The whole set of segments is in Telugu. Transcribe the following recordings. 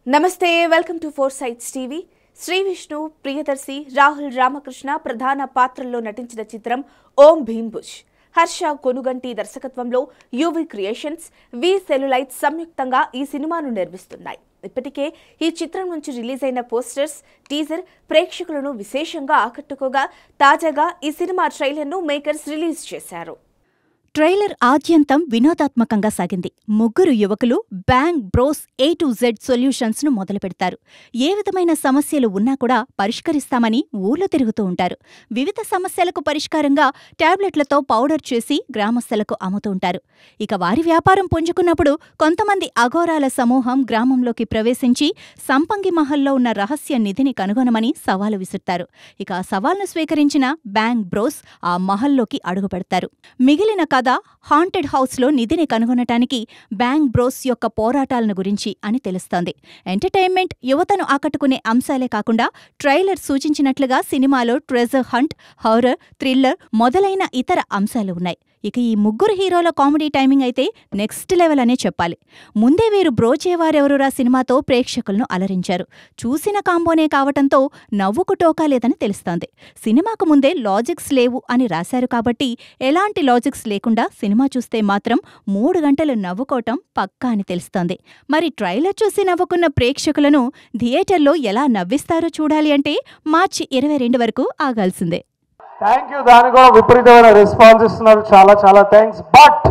నమస్తే welcome to four sides TV Shri Vishnu Priyadarshi Rahul Ramakrishna ప్రధాన పాత్రల్లో నటించిన చిత్రం ఓం భీమ్ బుష్ హర్ష కొనుగంటి దర్శకత్వంలో యూవి క్రియేషన్స్ వి సెల్యులైట్ సంయుక్తంగా ఈ సినిమాను నిర్మిస్తున్నాయి ఇప్పటికే ఈ చిత్రం నుంచి రిలీజ్ అయిన పోస్టర్స్ టీజర్ ప్రేక్షకులను విశేషంగా ఆకట్టుకోగా తాజాగా ఈ సినిమా ట్రైలర్ను మేకర్స్ రిలీజ్ చేశారు ట్రైలర్ ఆద్యంతం వినోదాత్మకంగా సాగింది ముగ్గురు యువకులు bang bros A to Z solutions ను మొదలుపెడతారు ఏ విధమైన సమస్యలు ఉన్నా కూడా పరిష్కరిస్తామని ఊర్లో తిరుగుతూ ఉంటారు వివిధ సమస్యలకు పరిష్కారంగా టాబ్లెట్లతో పౌడర్ చేసి గ్రామస్తులకు అమ్ముతూ ఉంటారు ఇక వారి వ్యాపారం పుంజుకున్నప్పుడు కొంతమంది అఘోరాల సమూహం గ్రామంలోకి ప్రవేశించి సంపంగి మహల్లో ఉన్న రహస్య నిధిని కనుగొనమని సవాలు విసురుతారు ఇక ఆ సవాల్ను స్వీకరించిన బ్యాంగ్ బ్రోస్ ఆ మహల్లోకి అడుగుపెడతారు మిగిలిన కథ హాంటెడ్ హౌస్లో నిధిని కనుగొనటానికి బ్యాంగ్ బ్రోస్ యొక్క పోరాటాలను గురించి అని తెలుస్తోంది ఎంటర్టైన్మెంట్ యువతను ఆకట్టుకునే అంశాలే కాకుండా ట్రైలర్ సూచించినట్లుగా సినిమాలో ట్రెజర్ హంట్ హారర్ థ్రిల్లర్ మొదలైన ఇతర అంశాలు ఉన్నాయి ఇక ఈ ముగ్గురు హీరోల కామెడీ టైమింగ్ అయితే నెక్స్ట్ లెవెల్ అనే చెప్పాలి ముందే వీరు బ్రోచేవారెవరురా సినిమాతో ప్రేక్షకులను అలరించారు చూసిన కాంబోనే కావటంతో నవ్వుకు టోకా లేదని తెలుస్తోంది సినిమాకు ముందే లాజిక్స్ లేవు అని రాశారు కాబట్టి ఎలాంటి లాజిక్స్ లేకుండా సినిమా చూస్తే మాత్రం మూడు గంటలు నవ్వుకోవటం పక్కా అని తెలుస్తోంది మరి ట్రైలర్ చూసి నవ్వుకున్న ప్రేక్షకులను థియేటర్లో ఎలా నవ్విస్తారో చూడాలి అంటే మార్చి ఇరవై రెండు వరకు ఆగాల్సిందే థ్యాంక్ యూ దానికి కూడా విపరీతమైన రెస్పాన్స్ ఇస్తున్నారు చాలా చాలా థ్యాంక్స్ బట్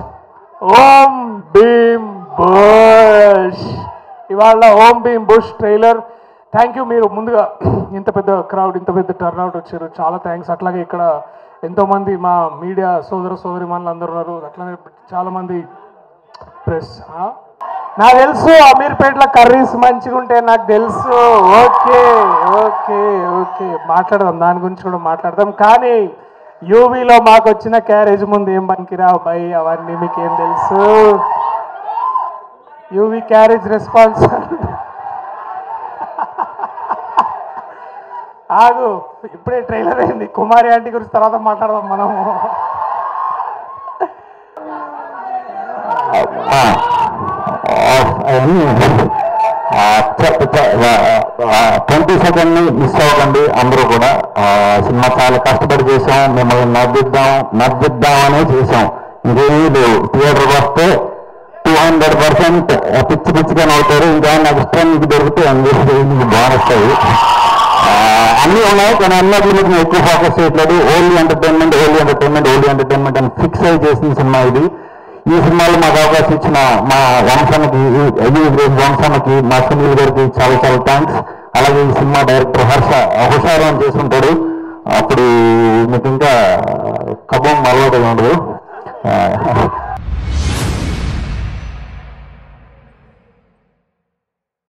ఓం భీమ్ బుష్ ఇవాళ Om Bheem Bush trailer thank you మీరు ముందుగా ఇంత పెద్ద క్రౌడ్ ఇంత పెద్ద టర్న్అవుట్ వచ్చారు చాలా థ్యాంక్స్ అట్లాగే ఇక్కడ ఎంతోమంది మా మీడియా సోదర సోదరి అందరూ ఉన్నారు అట్లానే చాలామంది ప్రెస్ నాకు తెలుసు అమీర్పేటలో కర్రీస్ మంచిగా ఉంటాయి నాకు తెలుసు ఓకే ఓకే ఓకే మాట్లాడదాం దాని గురించి కూడా మాట్లాడదాం కానీ యూవీలో మాకు వచ్చిన క్యారేజ్ ముందు ఏం పనికిరావు బై అవన్నీ మీకు ఏం తెలుసు యూవీ క్యారేజ్ రెస్పాన్స్ ఆగు ఇప్పుడే ట్రైలర్ అయింది కుమారి ఆంటీ గురించి తర్వాత మాట్లాడదాం మనము ట్వంటీ సెకండ్ ని మిస్ అవ్వకండి అందరూ కూడా ఆ, సినిమా చాలా కష్టపడి చేసాం మిమ్మల్ని నవ్విద్దాం నవ్విద్దామనే చేసాం ఇదేమీ లేవు థియేటర్కి వస్తే టూ హండ్రెడ్ పర్సెంట్ పిచ్చి పిచ్చిగా నవ్వుతారు ఇంకా నాకు ఇష్టం మీకు దొరికితే అందరికీ మీకు బాగుంటాయి అన్నీ ఉన్నాయి కానీ అన్నిటి మీద నేను ఎక్కువ ఫోకస్ చేయట్లేదు only entertainment only entertainment only entertainment అని ఫిక్స్ అయి చేసిన సినిమా ఇది ఈ సినిమాలో మాకు అవకాశం ఇచ్చిన మా వంశానికి అయ్యి వంశానికి మా సునీల్ గారికి చాలా చాలా థ్యాంక్స్ అలాగే ఈ సినిమా డైరెక్టర్ హర్ష హుషారం చేసుకుంటాడు అప్పుడు మీకు ఇంకా కబం అలవాటు ఉండదు ఆ,